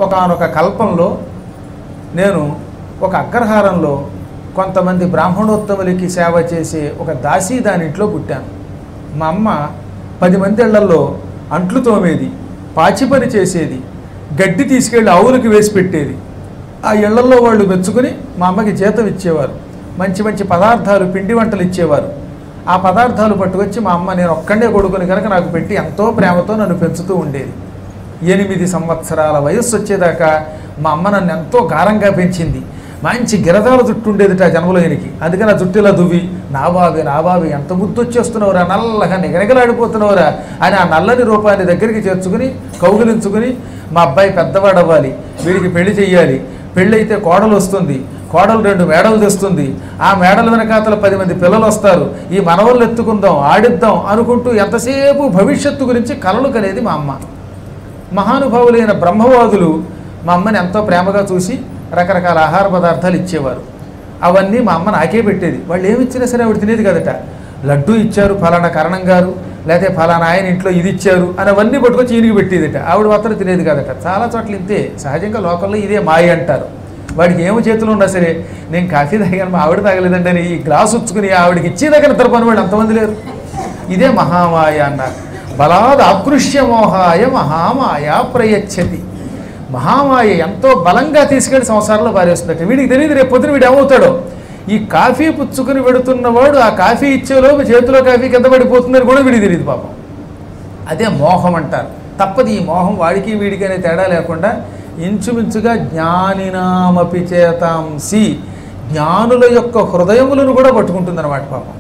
ఒకనొక కల్పంలో నేను ఒక అగ్రహారంలో కొంతమంది బ్రాహ్మణోత్తములకి సేవ చేసే ఒక దాసీ దాని ఇంట్లో పుట్టాను మా అమ్మ పది మంది ఇళ్లలో అంట్లు తోమేది పాచి పని చేసేది గడ్డి తీసుకెళ్ళి ఆవులకి వేసి పెట్టేది ఆ ఇళ్లలో వాళ్ళు మెచ్చుకుని మా అమ్మకి జీతం ఇచ్చేవారు మంచి మంచి పదార్థాలు పిండి వంటలు ఇచ్చేవారు ఆ పదార్థాలు పట్టుకొచ్చి మా అమ్మ నేను ఒక్కడే కొడుకుని కనుక నాకు పెట్టి ఎంతో ప్రేమతో నన్ను పెంచుతూ ఉండేది ఎనిమిది సంవత్సరాల వయస్సు వచ్చేదాకా మా అమ్మ నన్ను ఎంతో గారంగా పెంచింది మంచి గిరదాల జుట్టు ఉండేదిట ఆ జన్మలో ఈయనకి అందుకని ఆ జుట్టు ఇలా దువ్వి నా బాబే నా బాబే ఎంత ముద్దు వచ్చేస్తున్నావురా నల్లగా నిగనిగలాడిపోతున్నావురా అని ఆ నల్లని రూపాన్ని దగ్గరికి చేర్చుకుని కౌగిలించుకుని మా అబ్బాయి పెద్దవాడు అవ్వాలి వీడికి పెళ్లి చెయ్యాలి పెళ్ళైతే కోడలు వస్తుంది కోడలు రెండు మేడలు తెస్తుంది ఆ మేడల వెనకాతల పది మంది పిల్లలు వస్తారు ఈ మనవళ్ళు ఎత్తుకుందాం ఆడిద్దాం అనుకుంటూ ఎంతసేపు భవిష్యత్తు గురించి కలలు కనేది మా అమ్మ మహానుభావులైన బ్రహ్మవాదులు మా అమ్మని ఎంతో ప్రేమగా చూసి రకరకాల ఆహార పదార్థాలు ఇచ్చేవారు అవన్నీ మా అమ్మ నాకే పెట్టేది వాళ్ళు ఏమి ఇచ్చినా సరే ఆవిడ తినేది కదట లడ్డు ఇచ్చారు ఫలానా కరణం గారు లేకపోతే ఫలానా ఆయన ఇంట్లో ఇది ఇచ్చారు అని అవన్నీ పట్టుకొచ్చి ఈయనకి పెట్టేదిట ఆవిడ మాత్రం తినేది కదట చాలా చోట్ల ఇంతే సహజంగా లోకల్లో ఇదే మాయ అంటారు వాడికి ఏమి చేతులు ఉన్నా సరే నేను కాఫీ తాగాను మా ఆవిడ తాగలేదండి అని ఈ గ్లాస్ ఉచ్చుకుని ఆవిడకి ఇచ్చే దగ్గర ఇద్దరు పని వాళ్ళు అంతమంది లేరు ఇదే మహామాయ అన్నారు బలాద్ ఆకృష్యమోహాయ మహామాయ ప్రయచ్చతి మహామాయ ఎంతో బలంగా తీసుకెళ్లి సంసారంలో పారేస్తున్నట్టు వీడికి తెలియదు రేపు పొద్దున వీడు ఏమవుతాడో ఈ కాఫీ పుచ్చుకుని పెడుతున్నవాడు ఆ కాఫీ ఇచ్చేలోపు చేతిలో కాఫీ కింద పడిపోతుందని కూడా వీడికి తెలియదు పాపం అదే మోహం అంటారు తప్పది ఈ మోహం వాడికి వీడికి అనే తేడా లేకుండా ఇంచుమించుగా జ్ఞానినామపి చేతాంసి జ్ఞానుల యొక్క హృదయములను కూడా పట్టుకుంటుందన్నమాట పాపం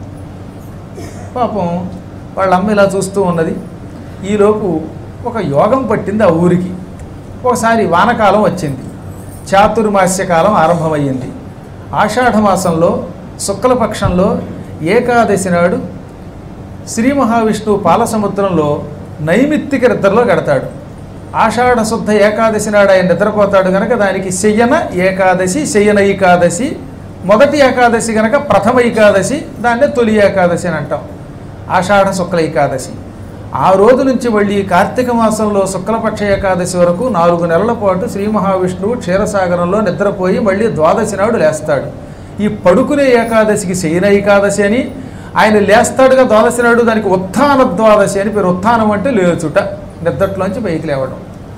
పాపం వాళ్ళ అమ్మ ఇలా చూస్తూ ఉన్నది ఈలోపు ఒక యోగం పట్టింది ఆ ఊరికి ఒకసారి వానకాలం వచ్చింది చాతుర్మాస్య కాలం ఆరంభమయ్యింది ఆషాఢ మాసంలో శుక్లపక్షంలో ఏకాదశి నాడు శ్రీ మహావిష్ణువు పాలసముద్రంలో నైమిత్తిక నిద్రలో గడతాడు ఆషాఢ శుద్ధ ఏకాదశి నాడు ఆయన నిద్రపోతాడు గనక దానికి శయ్యన ఏకాదశి శయ్యన ఏకాదశి మొదటి ఏకాదశి గనక ప్రథమ ఏకాదశి దాన్నే తొలి ఏకాదశి అని అంటాం ఆషాఢ శుక్ల ఏకాదశి ఆ రోజు నుంచి మళ్ళీ కార్తీక మాసంలో శుక్లపక్ష ఏకాదశి వరకు నాలుగు నెలల పాటు శ్రీ మహావిష్ణువు క్షీరసాగరంలో నిద్రపోయి మళ్ళీ ద్వాదశి నాడు లేస్తాడు ఈ పడుకునే ఏకాదశికి శయన ఏకాదశి అని ఆయన లేస్తాడుగా ద్వాదశి నాడు దానికి ఉత్థాన ద్వాదశి అని పేరు ఉత్థానం అంటే లేచుట నిద్రట్లోంచి పైకి లేవడం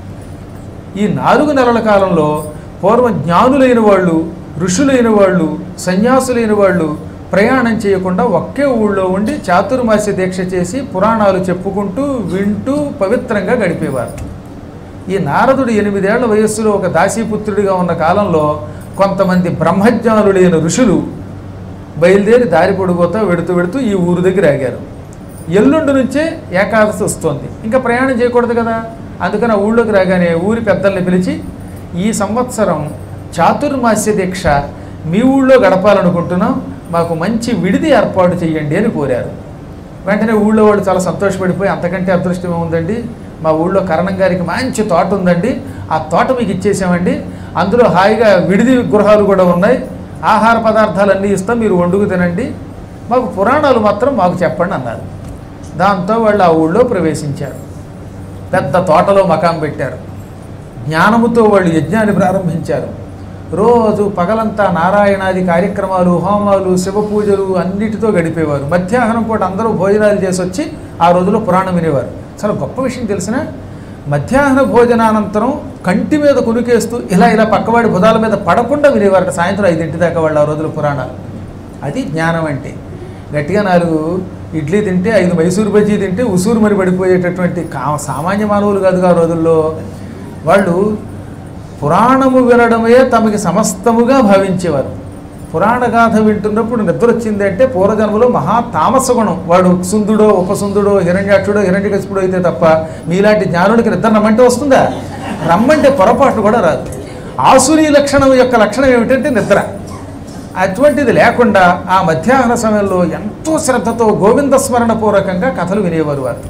ఈ నాలుగు నెలల కాలంలో పూర్వం జ్ఞానులైన వాళ్ళు ఋషులైన వాళ్ళు సన్యాసులైన వాళ్ళు ప్రయాణం చేయకుండా ఒకే ఊళ్ళో ఉండి చాతుర్మాస్య దీక్ష చేసి పురాణాలు చెప్పుకుంటూ వింటూ పవిత్రంగా గడిపేవారు ఈ నారదుడు ఎనిమిదేళ్ల వయస్సులో ఒక దాసీపుత్రుడిగా ఉన్న కాలంలో కొంతమంది బ్రహ్మజ్ఞానులైన ఋషులు బయలుదేరి దారి పొడిపోతా వెడుతూ వెడుతూ ఈ ఊరు దగ్గర ఆగారు ఎల్లుండి నుంచే ఏకాదశి వస్తోంది ఇంకా ప్రయాణం చేయకూడదు కదా అందుకని ఆ ఊళ్ళోకి రాగానే ఊరి పెద్దల్ని పిలిచి ఈ సంవత్సరం చాతుర్మాస్య దీక్ష మీ ఊళ్ళో గడపాలనుకుంటున్నాం మాకు మంచి విడిది ఏర్పాటు చేయండి అని కోరారు వెంటనే ఊళ్ళో వాళ్ళు చాలా సంతోషపడిపోయి అంతకంటే అదృష్టం ఏముందండి మా ఊళ్ళో కరణం గారికి మంచి తోట ఉందండి ఆ తోట మీకు ఇచ్చేసామండి అందులో హాయిగా విడిది గృహాలు కూడా ఉన్నాయి ఆహార పదార్థాలన్నీ ఇస్తాం మీరు వండుకు తినండి మాకు పురాణాలు మాత్రం మాకు చెప్పండి అన్నారు దాంతో వాళ్ళు ఆ ఊళ్ళో ప్రవేశించారు పెద్ద తోటలో మకాం పెట్టారు జ్ఞానముతో వాళ్ళు యజ్ఞాన్ని ప్రారంభించారు రోజు పగలంతా నారాయణాది కార్యక్రమాలు హోమాలు శివ పూజలు అన్నిటితో గడిపేవారు మధ్యాహ్నం పూట అందరూ భోజనాలు చేసి వచ్చి ఆ రోజులో పురాణం వినేవారు చాలా గొప్ప విషయం తెలిసిన మధ్యాహ్న భోజనానంతరం కంటి మీద కునుకేస్తూ ఇలా ఇలా పక్కవాడి భుజాల మీద పడకుండా వినేవారట సాయంత్రం ఐదింటి దాకా వాళ్ళు ఆ రోజులు పురాణాలు అది జ్ఞానం అంటే గట్టిగా నాలుగు ఇడ్లీ తింటే ఐదు మైసూరు బజ్జీ తింటే ఉసూరు మరి పడిపోయేటటువంటి కా సామాన్య మానవులు కాదుగా ఆ రోజుల్లో వాళ్ళు పురాణము వినడమే తమకి సమస్తముగా భావించేవారు పురాణ గాథ వింటున్నప్పుడు నిద్ర వచ్చింది అంటే పూర్వజన్మలో మహా తామస గుణం వాడు సుందుడో ఉపసుందుడో హిరణ్యాక్షుడో హిరణ్యకశిపుడో అయితే తప్ప మీలాంటి జ్ఞానుడికి నిద్ర రమ్మంటే వస్తుందా రమ్మంటే పొరపాటు కూడా రాదు ఆసురీ లక్షణం యొక్క లక్షణం ఏమిటంటే నిద్ర అటువంటిది లేకుండా ఆ మధ్యాహ్న సమయంలో ఎంతో శ్రద్ధతో గోవింద స్మరణ పూర్వకంగా కథలు వినేవారు వారు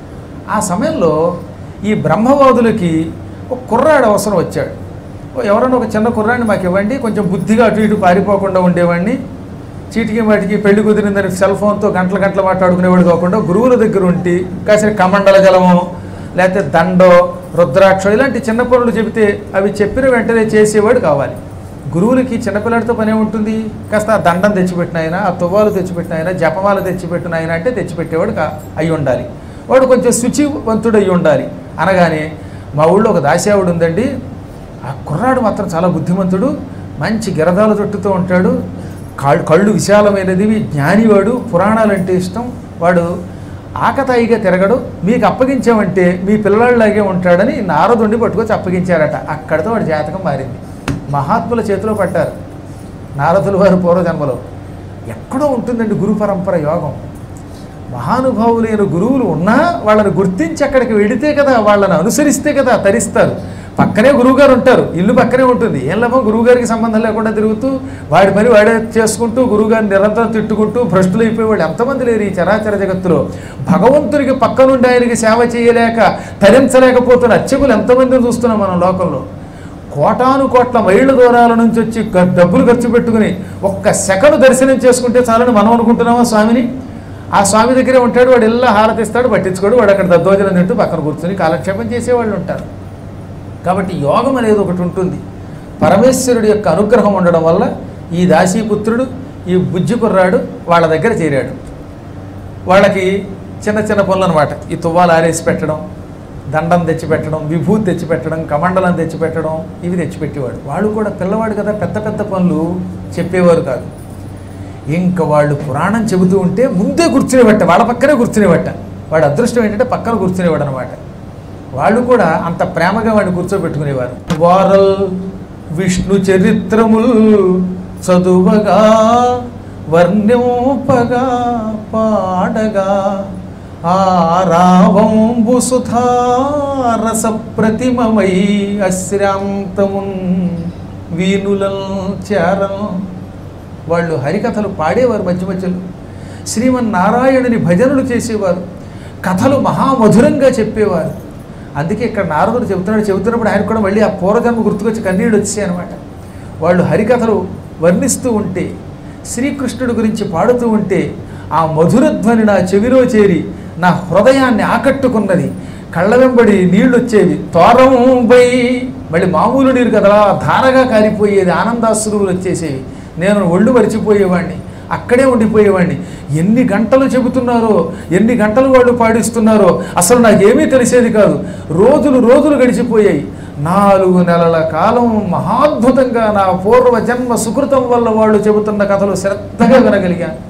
ఆ సమయంలో ఈ బ్రహ్మవాదులకి ఒక కుర్రాడు అవసరం వచ్చాడు ఓ ఎవరైనా ఒక చిన్న కుర్రాడిని మాకు ఇవ్వండి కొంచెం బుద్ధిగా అటు ఇటు పారిపోకుండా ఉండేవాడిని చీటికి వాటికి పెళ్లి కుదిరిందని సెల్ ఫోన్తో గంటల గంటలు మాట్లాడుకునేవాడు కాకుండా గురువుల దగ్గర ఉండి కాసిన కమండల జలము లేకపోతే దండో రుద్రాక్షో ఇలాంటి చిన్న పనులు చెబితే అవి చెప్పిన వెంటనే చేసేవాడు కావాలి గురువులకి చిన్నపిల్లడితో పనే ఉంటుంది కాస్త ఆ దండం తెచ్చిపెట్టిన ఆయన ఆ తువ్వాలు తెచ్చిపెట్టిన ఆయన జపమాల తెచ్చిపెట్టిన ఆయన అంటే తెచ్చిపెట్టేవాడు కా అయి ఉండాలి వాడు కొంచెం శుచివంతుడు అయి ఉండాలి అనగానే మా ఊళ్ళో ఒక దాసేవాడు ఉందండి ఆ కుర్రాడు మాత్రం చాలా బుద్ధిమంతుడు మంచి గిరదాల జుట్టుతో ఉంటాడు కాళ్ళు కళ్ళు విశాలమైనది జ్ఞానివాడు పురాణాలంటే ఇష్టం వాడు ఆకతాయిగా తిరగడు మీకు అప్పగించామంటే మీ పిల్లలాగే ఉంటాడని నారదుండి పట్టుకొచ్చి అప్పగించారట అక్కడితో వాడి జాతకం మారింది మహాత్ముల చేతిలో పడ్డారు నారదులు వారి పూర్వజన్మలో ఎక్కడో ఉంటుందండి గురు పరంపర యోగం మహానుభావులైన గురువులు ఉన్నా వాళ్ళని గుర్తించి అక్కడికి వెడితే కదా వాళ్ళని అనుసరిస్తే కదా తరిస్తారు పక్కనే గురువుగారు ఉంటారు ఇల్లు పక్కనే ఉంటుంది ఏం లాభం గురువుగారికి సంబంధం లేకుండా తిరుగుతూ వాడి పని వాడే చేసుకుంటూ గురువుగారిని నిరంతరం తిట్టుకుంటూ భ్రష్టులు అయిపోయేవాళ్ళు ఎంతమంది లేరు ఈ చరాచర జగత్తులో భగవంతునికి పక్క నుండి ఆయనకి సేవ చేయలేక తరించలేకపోతున్న అర్చకులు ఎంతమందిని చూస్తున్నాం మనం లోకంలో కోటాను కోట్ల మైళ్ళ దూరాల నుంచి వచ్చి గ- డబ్బులు ఖర్చు పెట్టుకుని ఒక్క సెకండ్ దర్శనం చేసుకుంటే చాలని మనం అనుకుంటున్నామా స్వామిని ఆ స్వామి దగ్గరే ఉంటాడు వాడు ఇల్లు హారతిస్తాడు పట్టించుకోడు వాడు అక్కడ దద్దోజనం తింటూ పక్కన కూర్చొని కాలక్షేపం చేసేవాళ్ళు ఉంటారు కాబట్టి యోగం అనేది ఒకటి ఉంటుంది పరమేశ్వరుడి యొక్క అనుగ్రహం ఉండడం వల్ల ఈ దాసీపుత్రుడు ఈ బుజ్జి కుర్రాడు వాళ్ళ దగ్గర చేరాడు వాళ్ళకి చిన్న చిన్న పనులు అనమాట ఈ తువ్వాలు ఆరేసి పెట్టడం దండం తెచ్చిపెట్టడం విభూతి తెచ్చిపెట్టడం కమండలం తెచ్చిపెట్టడం ఇవి తెచ్చిపెట్టేవాడు వాళ్ళు కూడా పిల్లవాడు కదా పెద్ద పెద్ద పనులు చెప్పేవారు కాదు ఇంకా వాళ్ళు పురాణం చెబుతూ ఉంటే ముందే కూర్చునేవట్ట వాళ్ళ పక్కనే కూర్చునేవట్ట వాడు అదృష్టం ఏంటంటే పక్కన కూర్చునేవాడు అనమాట వాళ్ళు కూడా అంత ప్రేమగా వాడిని కూర్చోబెట్టుకునేవారు వారల్ విష్ణు చరిత్రముల్ చదువగా వర్ణింపగా పాడగా ఆ రావంబు సుధారస ప్రతిమమై అశ్రాంతమున్ వీనులల్ చేరం వాళ్ళు హరికథలు పాడేవారు మధ్య మధ్యలో శ్రీమన్నారాయణుని భజనలు చేసేవారు కథలు మహామధురంగా చెప్పేవారు అందుకే ఇక్కడ నారదుడు చెబుతున్నాడు చెబుతున్నప్పుడు ఆయన కూడా మళ్ళీ ఆ పూర్వజన్మ గుర్తుకొచ్చి కన్నీళ్ళు వచ్చాయి అనమాట వాళ్ళు హరికథలు వర్ణిస్తూ ఉంటే శ్రీకృష్ణుడి గురించి పాడుతూ ఉంటే ఆ మధురధ్వని నా చెవిలో చేరి నా హృదయాన్ని ఆకట్టుకున్నది కళ్ళ వెంబడి నీళ్ళు వచ్చేవి తోరంబై మళ్ళీ మామూలు నీరు కదా ధారగా కారిపోయేది ఆనందాశ్రువులు వచ్చేసేవి నేను ఒళ్ళు మరిచిపోయేవాడిని అక్కడే ఉండిపోయేవాడిని ఎన్ని గంటలు చెబుతున్నారో ఎన్ని గంటలు వాళ్ళు పాడిస్తున్నారో అసలు నాకేమీ తెలిసేది కాదు రోజులు రోజులు గడిచిపోయాయి నాలుగు నెలల కాలం మహాద్భుతంగా నా పూర్వ జన్మ సుకృతం వల్ల వాళ్ళు చెబుతున్న కథలు శ్రద్ధగా వినగలిగాను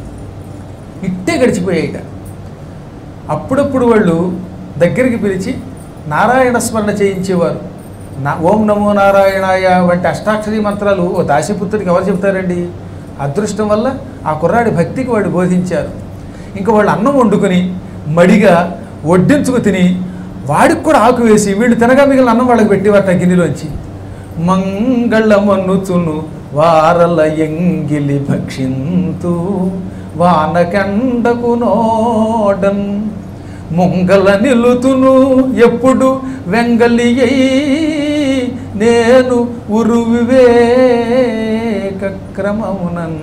ఇట్టే గడిచిపోయాయిట అప్పుడప్పుడు వాళ్ళు దగ్గరికి పిలిచి నారాయణ స్మరణ చేయించేవారు నా ఓం నమో నారాయణాయ వంటి అష్టాక్షరీ మంత్రాలు ఓ దాసిపుత్రుడికి ఎవరు చెప్తారండి అదృష్టం వల్ల ఆ కుర్రాడి భక్తికి వాడు బోధించారు ఇంకా వాళ్ళు అన్నం వండుకొని మడిగా వడ్డించుకు తిని వాడికి కూడా ఆకు వేసి వీళ్ళు తినగా మిగిలిన అన్నం వాళ్ళకి పెట్టేవారట గిన్నెలోంచి మంగళమన్నుచును వారల ఎంగిలి భక్షింతు వానకండకు నోడన్ ముంగల నిలుతును ఎప్పుడు వెంగలియై నేను ఉరు వివేక క్రమమునన్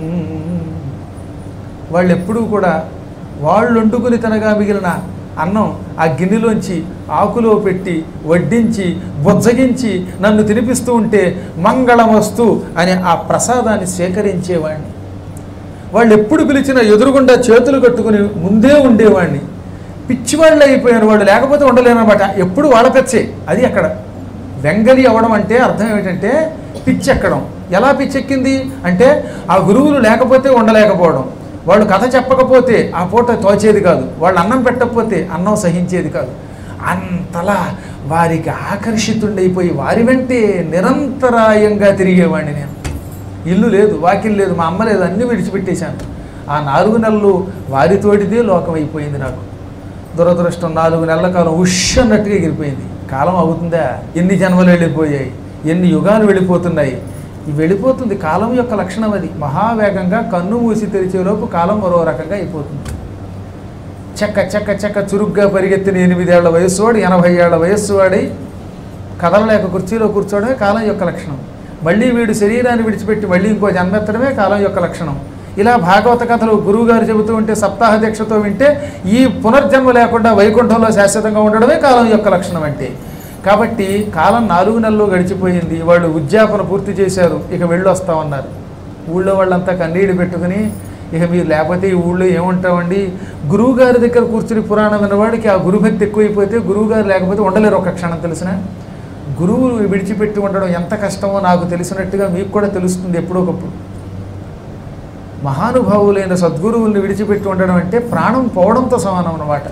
వాళ్ళు ఎప్పుడూ కూడా వాళ్ళు వండుకుని తినగా మిగిలిన అన్నం ఆ గిన్నెలోంచి ఆకులో పెట్టి వడ్డించి బుజ్జగించి నన్ను తినిపిస్తూ ఉంటే మంగళమస్తు అనే ఆ ప్రసాదాన్ని స్వీకరించేవాడిని వాళ్ళు ఎప్పుడు పిలిచినా ఎదురుగుండా చేతులు కట్టుకుని ముందే ఉండేవాడిని పిచ్చివాళ్ళు అయిపోయారు వాళ్ళు లేకపోతే ఉండలేనమాట ఎప్పుడు వాళ్ళ పెచ్చే అది అక్కడ వెంగలి అవ్వడం అంటే అర్థం ఏమిటంటే పిచ్చెక్కడం ఎలా పిచ్చెక్కింది అంటే ఆ గురువులు లేకపోతే ఉండలేకపోవడం వాళ్ళు కథ చెప్పకపోతే ఆ పూట తోచేది కాదు వాళ్ళు అన్నం పెట్టకపోతే అన్నం సహించేది కాదు అంతలా వారికి ఆకర్షితుండైపోయి వారి వెంటే నిరంతరాయంగా తిరిగేవాడిని నేను ఇల్లు లేదు వాకిల్ లేదు మా అమ్మ లేదు అన్నీ విడిచిపెట్టేశాను ఆ నాలుగు నెలలు వారితోటిదే లోకం అయిపోయింది నాకు దురదృష్టం నాలుగు నెలల కాలం ఉష్ అన్నట్టుగా ఎగిరిపోయింది కాలం అవుతుందా ఎన్ని జన్మలు వెళ్ళిపోయాయి ఎన్ని యుగాలు వెళ్ళిపోతున్నాయి ఇవి వెళ్ళిపోతుంది కాలం యొక్క లక్షణం అది మహావేగంగా కన్ను మూసి తెరిచేలోపు కాలం మరో రకంగా అయిపోతుంది చెక్క చెక్క చెక్క చురుగ్గా పరిగెత్తిన ఎనిమిదేళ్ల వయస్సు వాడు ఎనభై ఏళ్ల వయస్సు వాడై కదలలేక కుర్చీలో కూర్చోవడమే కాలం యొక్క లక్షణం మళ్ళీ వీడు శరీరాన్ని విడిచిపెట్టి మళ్ళీ ఇంకో జన్మెత్తడమే కాలం యొక్క లక్షణం ఇలా భాగవత కథలు గురువుగారు చెబుతూ ఉంటే సప్తాహ దీక్షతో వింటే ఈ పునర్జన్మ లేకుండా వైకుంఠంలో శాశ్వతంగా ఉండడమే కాలం యొక్క లక్షణం అంటే కాబట్టి కాలం నాలుగు నెలలు గడిచిపోయింది వాళ్ళు ఉద్యాపన పూర్తి చేశారు ఇక వెళ్ళి వస్తామన్నారు ఊళ్ళో వాళ్ళంతా కన్నీళ్ళు పెట్టుకుని ఇక మీరు లేకపోతే ఈ ఊళ్ళో ఏముంటామండి గురువుగారి దగ్గర కూర్చుని పురాణం విన్నవాడికి ఆ గురుభక్తి ఎక్కువైపోతే గురువుగారు లేకపోతే ఉండలేరు ఒక క్షణం తెలిసిన గురువు విడిచిపెట్టి ఉండడం ఎంత కష్టమో నాకు తెలిసినట్టుగా మీకు కూడా తెలుస్తుంది ఎప్పుడో ఒకప్పుడు మహానుభావులైన సద్గురువుల్ని విడిచిపెట్టి ఉండడం అంటే ప్రాణం పోవడంతో సమానం అన్నమాట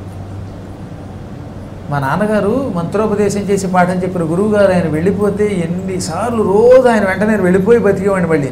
మా నాన్నగారు మంత్రోపదేశం చేసి పాఠం చెప్పిన గురువుగారు ఆయన వెళ్ళిపోతే ఎన్నిసార్లు రోజు ఆయన వెంటనే నేను వెళ్ళిపోయి బతికేవాడిని మళ్ళీ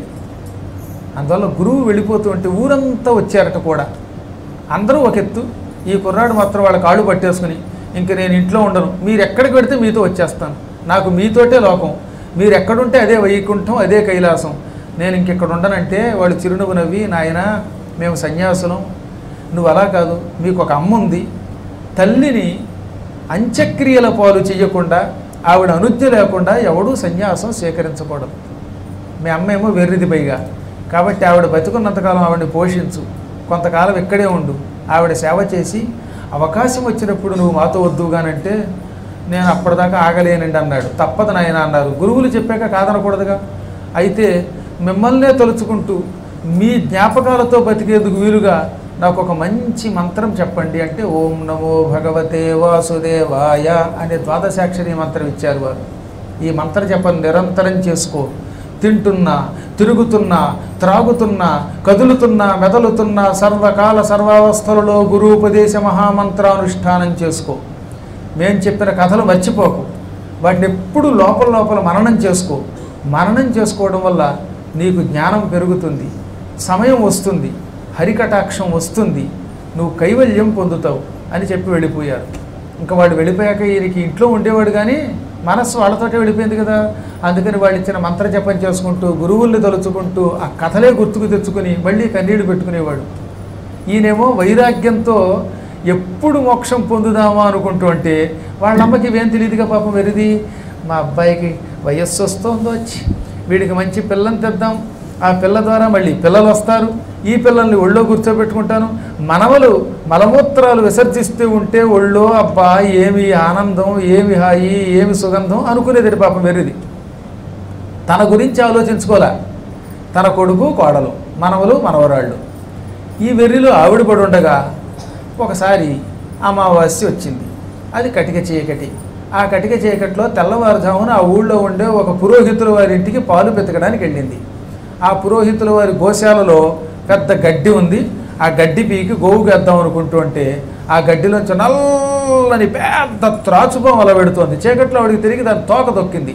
అందువల్ల గురువు వెళ్ళిపోతూ ఉంటే ఊరంతా వచ్చారట కూడా అందరూ ఒక ఎత్తు ఈ కుర్రాడు మాత్రం వాళ్ళ కాళ్ళు పట్టేసుకుని ఇంక నేను ఇంట్లో ఉండను మీరు ఎక్కడికి పెడితే మీతో వచ్చేస్తాను నాకు మీతోటే లోకం మీరు ఎక్కడుంటే అదే వైకుంఠం అదే కైలాసం నేను ఇంకెక్కడ ఉండనంటే వాళ్ళు చిరునవ్వు నవ్వి నాయన మేము సన్యాసులం నువ్వు అలా కాదు మీకు ఒక అమ్మ ఉంది తల్లిని అంత్యక్రియల పాలు చేయకుండా ఆవిడ అనుజ్ఞ లేకుండా ఎవడూ సన్యాసం స్వీకరించకూడదు మీ అమ్మ ఏమో వెర్రిది పైగా కాబట్టి ఆవిడ బతుకున్నంతకాలం ఆవిడని పోషించు కొంతకాలం ఇక్కడే ఉండు ఆవిడ సేవ చేసి అవకాశం వచ్చినప్పుడు నువ్వు మాతో వద్దుగానంటే నేను అప్పటిదాకా ఆగలేనండి అన్నాడు తప్పదు నాయన అన్నారు గురువులు చెప్పాక కాదనకూడదుగా అయితే మిమ్మల్నే తలుచుకుంటూ మీ జ్ఞాపకాలతో బతికేందుకు వీలుగా నాకు ఒక మంచి మంత్రం చెప్పండి అంటే ఓం నమో భగవతే వాసుదేవాయ అనే ద్వాదశాక్షరి మంత్రం ఇచ్చారు వారు ఈ మంత్ర జపం నిరంతరం చేసుకో తింటున్నా తిరుగుతున్నా త్రాగుతున్నా కదులుతున్నా మెదలుతున్నా సర్వకాల సర్వావస్థలలో గురూపదేశ మహామంత్రానుష్ఠానం చేసుకో మేం చెప్పిన కథలు మర్చిపోకు వాటిని ఎప్పుడు లోపల లోపల మననం చేసుకో మననం చేసుకోవడం వల్ల నీకు జ్ఞానం పెరుగుతుంది సమయం వస్తుంది హరికటాక్షం వస్తుంది నువ్వు కైవల్యం పొందుతావు అని చెప్పి వెళ్ళిపోయారు ఇంకా వాడు వెళ్ళిపోయాక ఈయనకి ఇంట్లో ఉండేవాడు కానీ మనస్సు వాళ్ళతోటే వెళ్ళిపోయింది కదా అందుకని వాళ్ళు ఇచ్చిన మంత్ర జపం చేసుకుంటూ గురువుల్ని తలుచుకుంటూ ఆ కథలే గుర్తుకు తెచ్చుకుని మళ్ళీ కన్నీళ్లు పెట్టుకునేవాడు ఈయనేమో వైరాగ్యంతో ఎప్పుడు మోక్షం పొందుదామా అనుకుంటూ అంటే వాళ్ళ అమ్మకి ఇవేం తెలియదుగా పాపం వెరిది మా అబ్బాయికి వయస్సు వస్తుందో వచ్చి వీడికి మంచి పిల్లని తెద్దాం ఆ పిల్ల ద్వారా మళ్ళీ పిల్లలు వస్తారు ఈ పిల్లల్ని ఒళ్ళో కూర్చోబెట్టుకుంటాను మనవలు మలమూత్రాలు విసర్జిస్తూ ఉంటే ఒళ్ళో అబ్బా ఏమి ఆనందం ఏమి హాయి ఏమి సుగంధం అనుకునేది పాపం వెర్రిది తన గురించి ఆలోచించుకోలే తన కొడుకు కోడలు మనవలు మనవరాళ్ళు ఈ వెర్రిలో ఆవిడ పడి ఉండగా ఒకసారి అమావాస్య వచ్చింది అది కటిక చీకటి ఆ కటిక చీకట్లో తెల్లవారుజామున ఆ ఊళ్ళో ఉండే ఒక పురోహితుల వారి ఇంటికి పాలు పెతకడానికి వెళ్ళింది ఆ పురోహితుల వారి గోశాలలో పెద్ద గడ్డి ఉంది ఆ గడ్డి పీకి గోవు వేద్దాం అనుకుంటూ ఉంటే ఆ గడ్డిలోంచి నల్లని పెద్ద త్రాచుపం అలా పెడుతోంది చీకట్లో ఆవిడికి తిరిగి దాని తోక దొక్కింది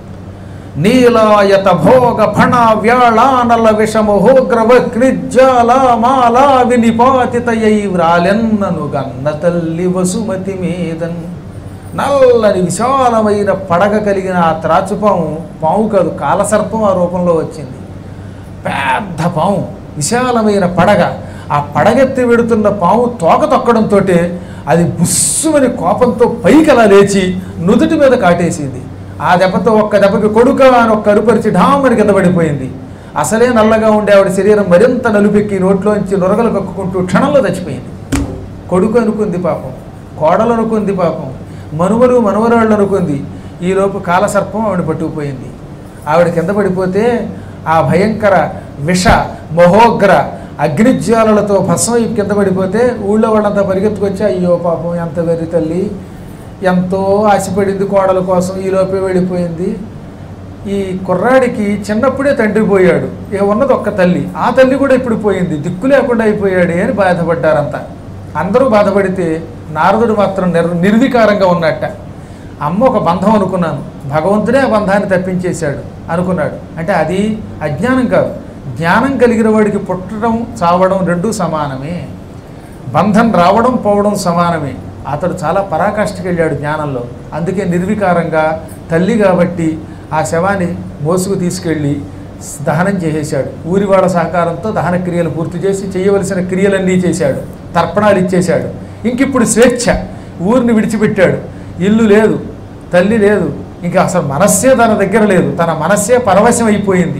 నీలాయత భోగ ఫణ వ్యాళానల విషమహోగ్రవక్నిజ్జాల మాలా వినిపాతితయై వ్రాలెన్నను గన్న తల్లి వసుమతి మీదన్ నల్లని విశాలమైన పడగ కలిగిన ఆ త్రాచుపాము పాము కాదు కాలసర్పం ఆ రూపంలో వచ్చింది పెద్ద పాము విశాలమైన పడగ ఆ పడగెత్తి వెడుతున్న పాము తోక తొక్కడంతో అది బుస్సుమని కోపంతో పైకి అలా లేచి నుదుటి మీద కాటేసింది ఆ దెబ్బతో ఒక్క దెబ్బకి కొడుక అని ఒక్క అరుపరిచి ఢామని కింద పడిపోయింది అసలే నల్లగా ఉండే ఆవిడ శరీరం మరింత నలుపెక్కి నోట్లోంచి నొరగలు కక్కుకుంటూ క్షణంలో చచ్చిపోయింది కొడుకు అనుకుంది పాపం కోడలు అనుకుంది పాపం మనుమలు మనవరాళ్ళు అనుకుంది ఈలోపు కాలసర్పం ఆవిడ పట్టుకుపోయింది ఆవిడ కింద పడిపోతే ఆ భయంకర విష మహోగ్ర అగ్నిజ్వాలలతో భస్మం కింద పడిపోతే ఊళ్ళో వాళ్ళంతా పరిగెత్తుకొచ్చి అయ్యో పాపం ఎంత వెర్రి తల్లి ఎంతో ఆశపడింది కోడల కోసం ఈలోపే వెళ్ళిపోయింది ఈ కుర్రాడికి చిన్నప్పుడే తండ్రి పోయాడు ఇక ఉన్నది ఒక్క తల్లి ఆ తల్లి కూడా ఇప్పుడు పోయింది దిక్కు లేకుండా అయిపోయాడు అని బాధపడ్డారంతా అందరూ బాధపడితే నారదుడు మాత్రం నిర్ నిర్వికారంగా ఉన్నట్ట అమ్మ ఒక బంధం అనుకున్నాను భగవంతుడే ఆ బంధాన్ని తప్పించేశాడు అనుకున్నాడు అంటే అది అజ్ఞానం కాదు జ్ఞానం కలిగిన వాడికి పుట్టడం చావడం రెండూ సమానమే బంధం రావడం పోవడం సమానమే అతడు చాలా పరాకాష్ఠకి వెళ్ళాడు జ్ఞానంలో అందుకే నిర్వికారంగా తల్లి కాబట్టి ఆ శవాన్ని మోసుకు తీసుకెళ్ళి దహనం చేసేశాడు ఊరి వాళ్ళ సహకారంతో దహన క్రియలు పూర్తి చేసి చేయవలసిన క్రియలన్నీ చేశాడు తర్పణాలు ఇచ్చేశాడు ఇంకిప్పుడు స్వేచ్ఛ ఊరిని విడిచిపెట్టాడు ఇల్లు లేదు తల్లి లేదు ఇంకా అసలు మనస్సే తన దగ్గర లేదు తన మనస్సే పరవశం అయిపోయింది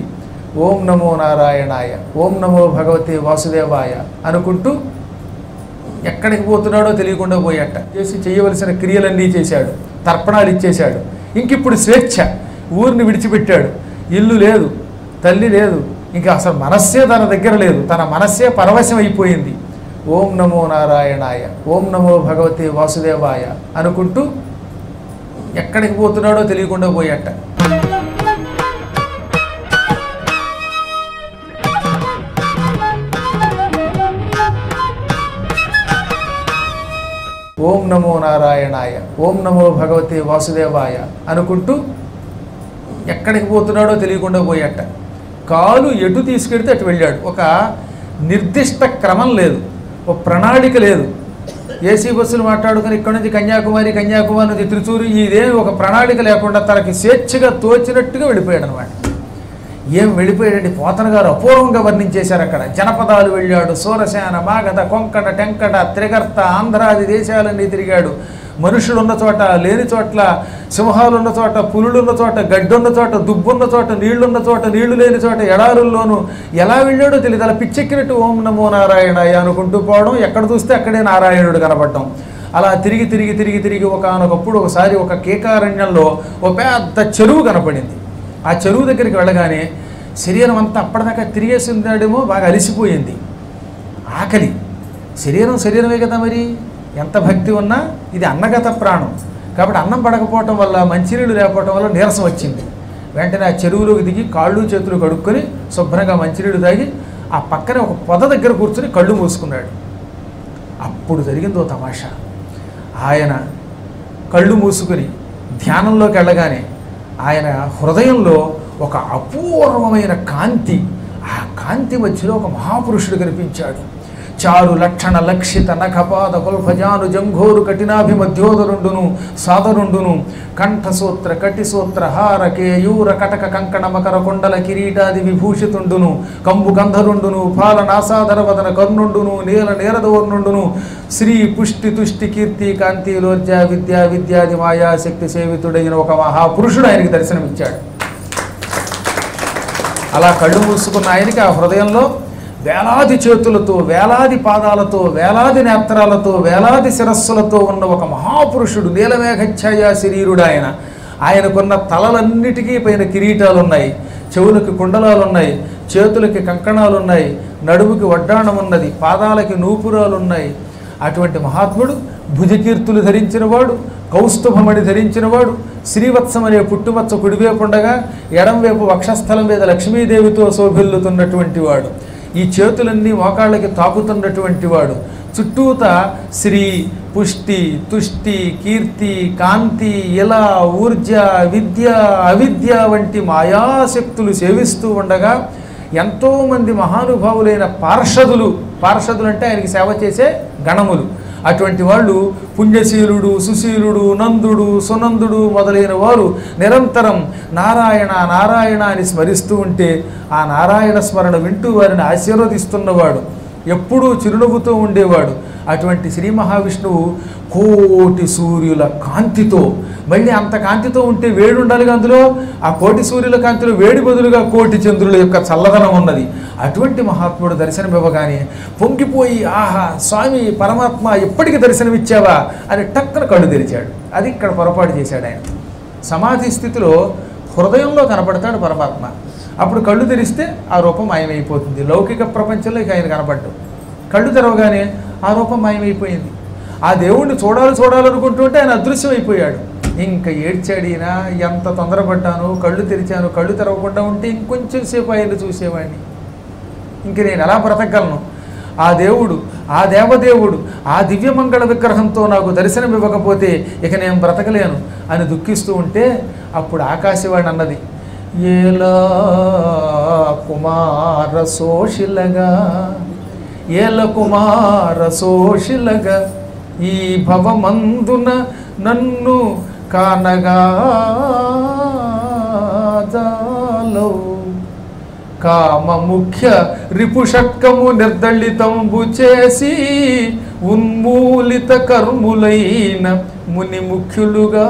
ఓం నమో నారాయణాయ ఓం నమో భగవతే వాసుదేవాయ అనుకుంటూ ఎక్కడికి పోతున్నాడో తెలియకుండా పోయాట చేసి చేయవలసిన క్రియలన్నీ చేశాడు తర్పణాలు ఇచ్చేశాడు ఇంకిప్పుడు స్వేచ్ఛ ఊరిని విడిచిపెట్టాడు ఇల్లు లేదు తల్లి లేదు ఇంకా అసలు మనస్సే తన దగ్గర లేదు తన మనస్సే పరవశం అయిపోయింది ఓం నమో నారాయణాయ ఓం నమో భగవతే వాసుదేవాయ అనుకుంటూ ఎక్కడికి పోతున్నాడో తెలియకుండా పోయాట ఓం నమో నారాయణాయ ఓం నమో భగవతే వాసుదేవాయ అనుకుంటూ ఎక్కడికి పోతున్నాడో తెలియకుండా పోయాట కాలు ఎటు తీసుకెడితే అటు వెళ్ళాడు ఒక నిర్దిష్ట క్రమం లేదు ఒక ప్రణాళిక లేదు ఏసీ బస్సులు మాట్లాడుకుని ఇక్కడ నుంచి కన్యాకుమారి కన్యాకుమారి నుంచి త్రిచూరు ఇదేమి ఒక ప్రణాళిక లేకుండా తనకి స్వేచ్ఛగా తోచినట్టుగా వెళ్ళిపోయాడు అనమాట ఏం వెళ్ళిపోయాడండి పోతన గారు అపూర్వంగా వర్ణించేశారు అక్కడ జనపదాలు వెళ్ళాడు సూరసేన మాగధ కొంకట టెంకట త్రిగర్త ఆంధ్రాది దేశాలన్నీ తిరిగాడు మనుషులు ఉన్న చోట లేని చోట్ల సింహాలు ఉన్న చోట పులులు ఉన్న చోట గడ్డున్న చోట దుబ్బున్న చోట నీళ్లున్న చోట నీళ్లు లేని చోట ఎడారుల్లోనూ ఎలా వెళ్ళాడో తెలియదు అలా పిచ్చెక్కినట్టు ఓం నమో నారాయణాయ అనుకుంటూ పోవడం ఎక్కడ చూస్తే అక్కడే నారాయణుడు కనపడటం అలా తిరిగి తిరిగి తిరిగి తిరిగి ఒకనొకప్పుడు ఒకసారి ఒక కేకారణ్యంలో ఒక పెద్ద చెరువు కనపడింది ఆ చెరువు దగ్గరికి వెళ్ళగానే శరీరం అంతా అప్పటిదాకా తిరిగేసి ఉన్నాడేమో బాగా అలిసిపోయింది ఆకలి శరీరం శరీరమే కదా మరి ఎంత భక్తి ఉన్నా ఇది అన్నగత ప్రాణం కాబట్టి అన్నం పడకపోవటం వల్ల మంచినీళ్ళు లేకపోవటం వల్ల నీరసం వచ్చింది వెంటనే ఆ చెరువులోకి దిగి కాళ్ళు చేతులు కడుక్కొని శుభ్రంగా మంచినీళ్ళు తాగి ఆ పక్కనే ఒక పొద దగ్గర కూర్చొని కళ్ళు మూసుకున్నాడు అప్పుడు జరిగిందో తమాషా ఆయన కళ్ళు మూసుకుని ధ్యానంలోకి వెళ్ళగానే ఆయన హృదయంలో ఒక అపూర్వమైన కాంతి ఆ కాంతి మధ్యలో ఒక మహాపురుషుడు కనిపించాడు చారు లక్షణ లక్షిత నఖపాద కుల్భజాను జంఘోరు కఠినాభి మధ్యోదరుండును సాదరుండును కంఠసూత్ర కటిసూత్ర హార కేయూర కటక కంకణ మకర కుండల కిరీటాది విభూషితుండును కంబు గంధరుండును పాల నాసాధర వదన కర్ణుండును నీల నీరదవర్ణుండును శ్రీ పుష్టి తుష్టి కీర్తి కాంతి లోర్జ విద్యా విద్యాది మాయా శక్తి సేవితుడైన ఒక మహాపురుషుడు ఆయనకి దర్శనమిచ్చాడు అలా కళ్ళు మూసుకున్న ఆయనకి ఆ హృదయంలో వేలాది చేతులతో వేలాది పాదాలతో వేలాది నేత్రాలతో వేలాది శిరస్సులతో ఉన్న ఒక మహాపురుషుడు నీలమేఘఛాయ శరీరుడు ఆయన ఆయనకున్న తలలన్నిటికీ పైన కిరీటాలు ఉన్నాయి చెవులకి కుండలాలు ఉన్నాయి చేతులకి కంకణాలు ఉన్నాయి నడుముకి వడ్డాణం ఉన్నది పాదాలకి నూపురాలు ఉన్నాయి అటువంటి మహాత్ముడు భుజకీర్తులు ధరించినవాడు కౌస్తుభమణి ధరించినవాడు శ్రీవత్సం అనే పుట్టుమచ్చ కుడివైపుండగా ఎడంవైపు వక్షస్థలం మీద లక్ష్మీదేవితో శోభిల్లుతున్నటువంటి వాడు ఈ చేతులన్నీ మోకాళ్ళకి తాకుతున్నటువంటి వాడు చుట్టూత శ్రీ పుష్టి తుష్టి కీర్తి కాంతి ఇలా ఊర్జ విద్య అవిద్య వంటి మాయాశక్తులు సేవిస్తూ ఉండగా ఎంతోమంది మహానుభావులైన పార్షదులు పార్షదులు అంటే ఆయనకి సేవ చేసే గణములు అటువంటి వాళ్ళు పుణ్యశీలుడు సుశీలుడు నందుడు సునందుడు మొదలైన వారు నిరంతరం నారాయణ నారాయణ అని స్మరిస్తూ ఉంటే ఆ నారాయణ స్మరణ వింటూ వారిని ఆశీర్వదిస్తున్నవాడు ఎప్పుడూ చిరునవ్వుతో ఉండేవాడు అటువంటి శ్రీ మహావిష్ణువు కోటి సూర్యుల కాంతితో మళ్ళీ అంత కాంతితో ఉంటే వేడి ఉండాలిగా అందులో ఆ కోటి సూర్యుల కాంతిలో వేడి బదులుగా కోటి చంద్రుల యొక్క చల్లదనం ఉన్నది అటువంటి మహాత్ముడు దర్శనమివ్వగానే పొంగిపోయి ఆహా స్వామి పరమాత్మ ఎప్పటికి దర్శనమిచ్చావా అని టక్కన కళ్ళు తెరిచాడు అది ఇక్కడ పొరపాటు చేశాడు ఆయన సమాధి స్థితిలో హృదయంలో కనపడతాడు పరమాత్మ అప్పుడు కళ్ళు తెరిస్తే ఆ రూపం మాయమైపోతుంది లౌకిక ప్రపంచంలో ఇక ఆయన కనపడ్డు కళ్ళు తెరవగానే ఆ రూపం మాయమైపోయింది ఆ దేవుణ్ణి చూడాలి చూడాలనుకుంటుంటే ఆయన అదృశ్యమైపోయాడు ఇంకా ఏడ్చాడు ఈయన ఎంత తొందరపడ్డాను కళ్ళు తెరిచాను కళ్ళు తెరవకుండా ఉంటే ఇంకొంచెం సేపు ఆయన చూసేవాడిని ఇంక నేను ఎలా బ్రతకగలను ఆ దేవుడు ఆ దేవదేవుడు ఆ దివ్యమంగళ విగ్రహంతో నాకు దర్శనం ఇవ్వకపోతే ఇక నేను బ్రతకలేను అని దుఃఖిస్తూ ఉంటే అప్పుడు ఆకాశవాణి అన్నది ఏలా కుమార సోషిలగా ఏల కుమార సోషిలగా ఈ భవమందున నన్ను కానగా జాలవు కామ ముఖ్య రిపుషట్కము నిర్దళితంబు చేసి ఉన్మూలిత కర్ములైన ముని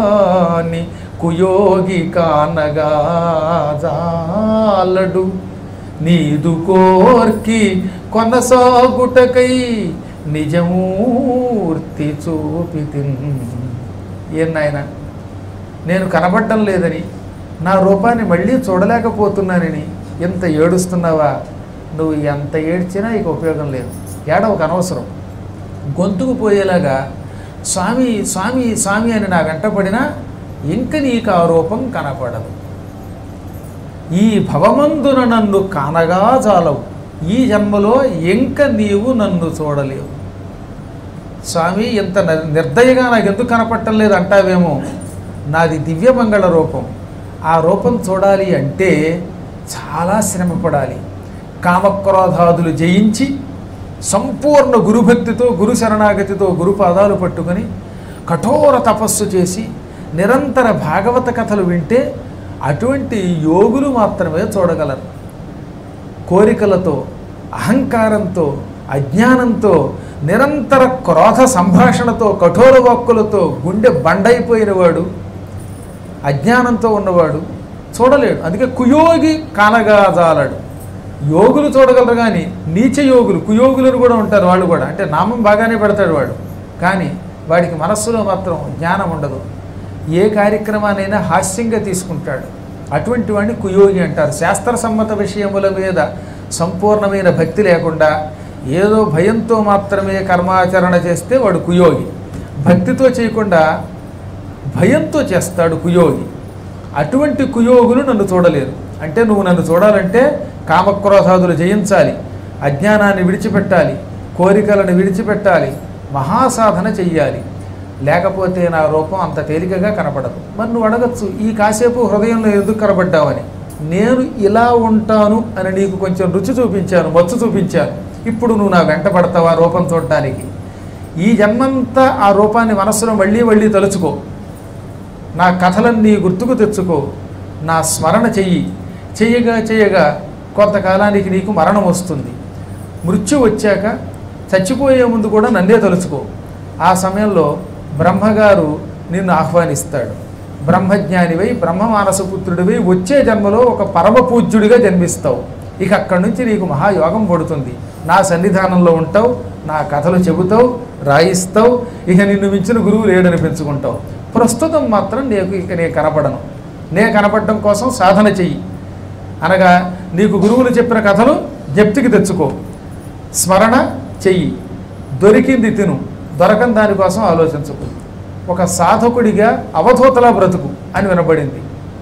ముఖ్యులుగాని కుయోగి కానగా జాలడు నీదు కోర్కి కొనసాగుటకై నిజమూర్తి చూపితి ఏం నాయనా నేను కనబడటం లేదని నా రూపాన్ని మళ్ళీ చూడలేకపోతున్నానని ఎంత ఏడుస్తున్నావా నువ్వు ఎంత ఏడ్చినా ఇక ఉపయోగం లేదు ఏడవకు అనవసరం గొంతుకు పోయేలాగా స్వామి స్వామి స్వామి అని నా వెంట పడినా ఇంక నీకు ఆ రూపం కనపడదు ఈ భవమందున నన్ను కానగా చాలవు ఈ జన్మలో ఇంక నీవు నన్ను చూడలేవు స్వామి ఇంత న- నిర్దయగా నాకు ఎందుకు కనపడటం లేదు అంటావేమో నాది దివ్యమంగళ రూపం ఆ రూపం చూడాలి అంటే చాలా శ్రమ పడాలి కామక్రోధాదులు జయించి సంపూర్ణ గురుభక్తితో గురు శరణాగతితో గురు పాదాలు పట్టుకొని కఠోర తపస్సు చేసి నిరంతర భాగవత కథలు వింటే అటువంటి యోగులు మాత్రమే చూడగలరు కోరికలతో అహంకారంతో అజ్ఞానంతో నిరంతర క్రోధ సంభాషణతో కఠోర వాక్కులతో గుండె బండైపోయిన వాడు అజ్ఞానంతో ఉన్నవాడు చూడలేడు అందుకే కుయోగి కానగాజాలడు యోగులు చూడగలరు కానీ నీచ యోగులు కుయోగులను కూడా ఉంటారు వాళ్ళు కూడా అంటే నామం బాగానే పెడతాడు వాడు కానీ వాడికి మనస్సులో మాత్రం జ్ఞానం ఉండదు ఏ కార్యక్రమానైనా హాస్యంగా తీసుకుంటాడు అటువంటి వాడిని కుయోగి అంటారు శాస్త్ర సమ్మత విషయముల మీద సంపూర్ణమైన భక్తి లేకుండా ఏదో భయంతో మాత్రమే కర్మాచరణ చేస్తే వాడు కుయోగి భక్తితో చేయకుండా భయంతో చేస్తాడు కుయోగి అటువంటి కుయోగులు నన్ను చూడలేరు అంటే నువ్వు నన్ను చూడాలంటే కామక్రోధాదులు జయించాలి అజ్ఞానాన్ని విడిచిపెట్టాలి కోరికలను విడిచిపెట్టాలి మహాసాధన చెయ్యాలి లేకపోతే నా రూపం అంత తేలికగా కనపడదు మరి నువ్వు అడగచ్చు ఈ కాసేపు హృదయంలో ఎందుకు కనబడ్డావని నేను ఇలా ఉంటాను అని నీకు కొంచెం రుచి చూపించాను మచ్చు చూపించాను ఇప్పుడు నువ్వు నా వెంట పడతావా రూపం చూడటానికి ఈ జన్మంతా ఆ రూపాన్ని మనస్సులో మళ్ళీ మళ్ళీ తలుచుకో నా కథలన్నీ గుర్తుకు తెచ్చుకో నా స్మరణ చెయ్యి చెయ్యగా చెయ్యగా కొంతకాలానికి నీకు మరణం వస్తుంది మృత్యు వచ్చాక చచ్చిపోయే ముందు కూడా నన్నే తలుచుకో ఆ సమయంలో బ్రహ్మగారు నిన్ను ఆహ్వానిస్తాడు బ్రహ్మజ్ఞానివై బ్రహ్మమానసపుత్రుడివై వచ్చే జన్మలో ఒక పరమ పూజ్యుడిగా జన్మిస్తావు ఇక అక్కడి నుంచి నీకు మహాయోగం పడుతుంది నా సన్నిధానంలో ఉంటావు నా కథలు చెబుతావు రాయిస్తావు ఇక నిన్ను మించిన గురువు లేడని పెంచుకుంటావు ప్రస్తుతం మాత్రం నీకు ఇక నే కనపడను నే కనపడడం కోసం సాధన చెయ్యి అనగా నీకు గురువులు చెప్పిన కథలు జప్తికి తెచ్చుకో స్మరణ చెయ్యి దొరికింది తిను దొరకని దానికోసం ఆలోచించుకో ఒక సాధకుడిగా అవధూతలా బ్రతుకు అని వినబడింది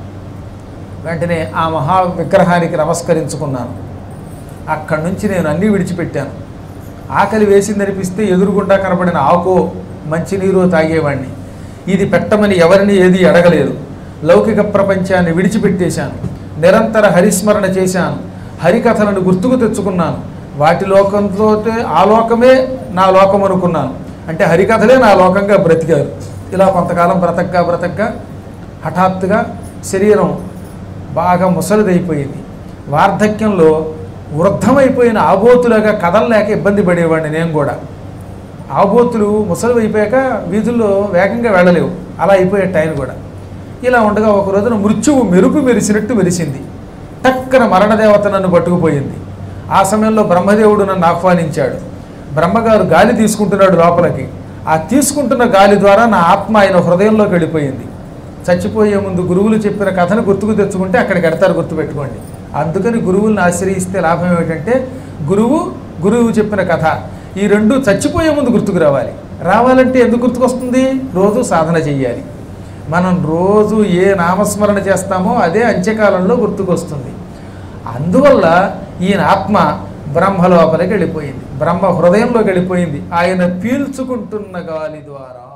వెంటనే ఆ మహా విగ్రహానికి నమస్కరించుకున్నాను అక్కడి నుంచి నేను అన్నీ విడిచిపెట్టాను ఆకలి వేసిందనిపిస్తే ఎదురుగుండా కనబడిన ఆకో మంచినీరు తాగేవాడిని ఇది పెట్టమని ఎవరిని ఏది అడగలేదు లౌకిక ప్రపంచాన్ని విడిచిపెట్టేశాను నిరంతర హరిస్మరణ చేశాను హరికథలను గుర్తుకు తెచ్చుకున్నాను వాటి లోకంతో ఆ లోకమే నా లోకం అనుకున్నాను అంటే హరికథలే నా లోకంగా బ్రతికారు ఇలా కొంతకాలం బ్రతకగా బ్రతకగా హఠాత్తుగా శరీరం బాగా ముసలిదైపోయింది వార్ధక్యంలో వృద్ధమైపోయిన ఆబోతులాగా కదలలేక ఇబ్బంది పడేవాడిని నేను కూడా ఆబోతులు ముసలి అయిపోయాక వీధుల్లో వేగంగా వెళ్ళలేవు అలా అయిపోయే టైం కూడా ఇలా ఉండగా ఒక రోజున మృత్యువు మెరుపు మెరిసినట్టు మెరిసింది టక్కన మరణదేవత నన్ను పట్టుకుపోయింది ఆ సమయంలో బ్రహ్మదేవుడు నన్ను ఆహ్వానించాడు బ్రహ్మగారు గాలి తీసుకుంటున్నాడు లోపలికి ఆ తీసుకుంటున్న గాలి ద్వారా నా ఆత్మ ఆయన హృదయంలోకి వెళ్ళిపోయింది చచ్చిపోయే ముందు గురువులు చెప్పిన కథను గుర్తుకు తెచ్చుకుంటే అక్కడికి ఎడతారు గుర్తుపెట్టుకోండి అందుకని గురువులను ఆశ్రయిస్తే లాభం ఏమిటంటే గురువు గురువు చెప్పిన కథ ఈ రెండు చచ్చిపోయే ముందు గుర్తుకు రావాలి రావాలంటే ఎందుకు గుర్తుకొస్తుంది రోజు సాధన చెయ్యాలి మనం రోజు ఏ నామస్మరణ చేస్తామో అదే అంత్యకాలంలో గుర్తుకొస్తుంది అందువల్ల ఈయన ఆత్మ బ్రహ్మ లోపలికి వెళ్ళిపోయింది బ్రహ్మ హృదయంలోకి వెళ్ళిపోయింది ఆయన పీల్చుకుంటున్న గాలి ద్వారా